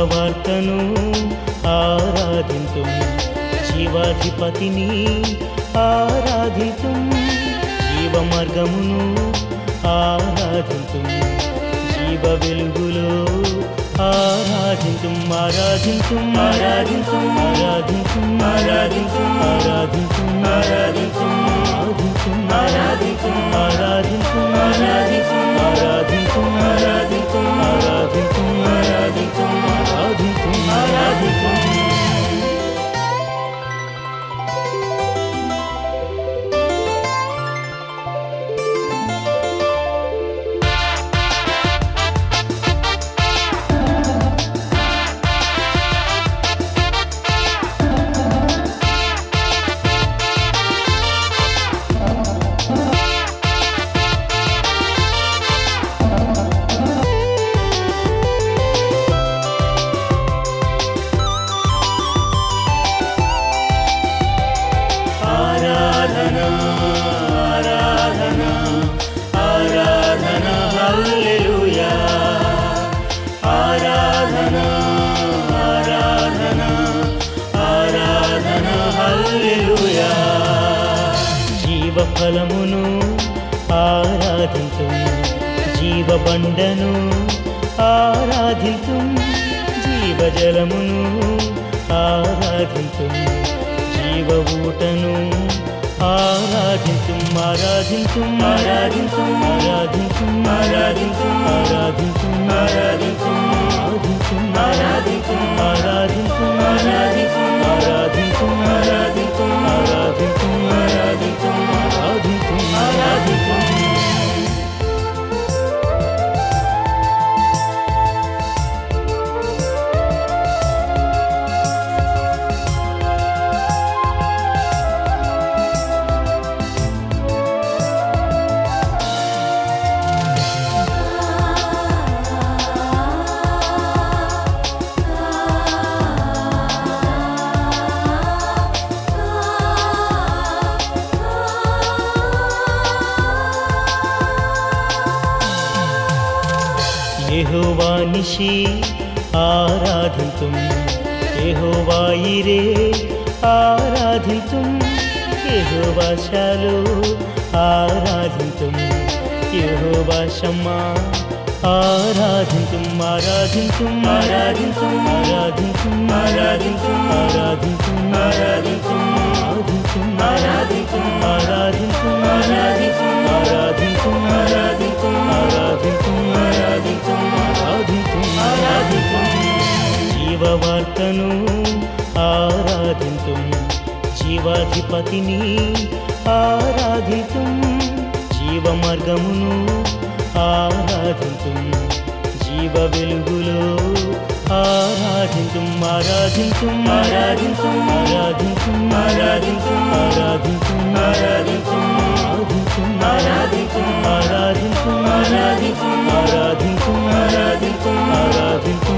జీవవార్తను ఆరాధింతుం జీవాధిపతిని ఆరాధితుం జీవమార్గమును ఆరాధింతుం జీవ వెలుగులో ఆరాధింతుం ఆరాధింతుం ఆరాధింతుం ఆరాధింతుం ఆరాధింతుం ఆరాధింతుం ఆరాధింతుం ఆరాధింతుం ఆరాధింతుం ఆరాధింతుం ఆరాధింతుం ఆరాధింతుం ఆరాధింతుం ఆరాధింతుం ఆరాధింతుం ఆరాధింతుం ఆరాధింతుం ఆరాధన ఆరాధన ఆరాధన హల్లెలూయా ఆరాధన ఆరాధన ఆరాధన హల్లెలూయా జీవ ఫలమును ఆరాధింతుం జీవబండను ఆరాధింతుం జీవజలమును ఆరాధింతుం జీవ ఊటను ఆరాధింతుం ఆరాధింతుం ఆరాధింతుం ఆరాధింతుం ఆరాధింతుం ఆరాధింతుం ఆరాధింతుం ఆరాధింతుం ఆరాధింతుం ఆరాధింతుం ఆరాధింతుం ఆరాధింతుం ఆరాధింతుం ఆరాధింతుం ఆరాధింతుం ఆరాధింతుం ఆరాధింతుం యెహోవా నిషి ఆరాధింతుం యెహోవా ఇరే ఆరాధింతుం యెహోవా శాలో ఆరాధింతుం యెహోవా షమ్మా ఆరాధింతుం ఆరాధింతుం ఆరాధింతుం ఆరాధింతుం ఆరాధింతుం ఆరాధింతుం ఆరాధింతుం ఆరాధింతుం ఆరాధింతుం ఆరాధింతుం ఆరాధింతుం ఆరాధింతుం ఆరాధింతుం ఆరాధింతుం ఆరాధింతుం ఆరాధింతుం జీవవార్తను ఆరాధింతుం జీవాధిపతిని ఆరాధితుం జీవమార్గమును ఆరాధింతుం జీవ వెలుగులో ఆరాధింతుం ఆరాధింతుం ఆరాధింతుం ఆరాధింతుం ఆరాధింతుం ఆరాధింతుం ఆరాధింతుం ఆరాధింతుం ఆరాధింతుం ఆరాధింతుం ఆరాధింతుం ఆరాధింతుం ఆరాధింతుం ఆరాధింతుం